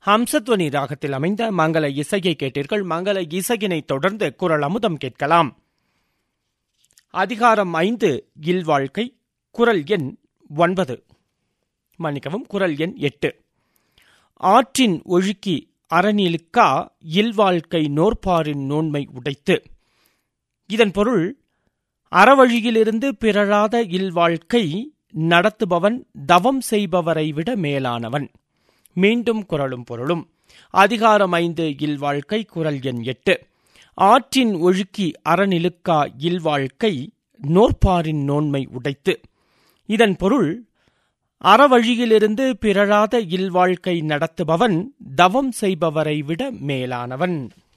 ஹம்சத்வனி ராகத்தில் அமைந்த மங்கள இசையை கேட்டீர்கள் மங்கள இசையினை தொடர்ந்து குரல் அமுதம் கேட்கலாம் அதிகாரம் ஐந்து இல்வாழ்க்கை குரல் எண் ஒன்பது மன்னிக்கவும் குரல் எண் எட்டு ஆற்றின் ஒழுக்கி அறநிலுக்கா இல்வாழ்க்கை நோற்பாரின் நோன்மை உடைத்து இதன் பொருள் அறவழியிலிருந்து பிறழாத இல்வாழ்க்கை நடத்துபவன் தவம் செய்பவரை விட மேலானவன் மீண்டும் குரலும் பொருளும் அதிகாரம் ஐந்து இல்வாழ்க்கை குரல் எண் எட்டு ஆற்றின் ஒழுக்கி அறநிலுக்கா இல்வாழ்க்கை நோற்பாரின் நோன்மை உடைத்து இதன் பொருள் அறவழியிலிருந்து பிறழாத இல்வாழ்க்கை நடத்துபவன் தவம் செய்பவரை விட மேலானவன்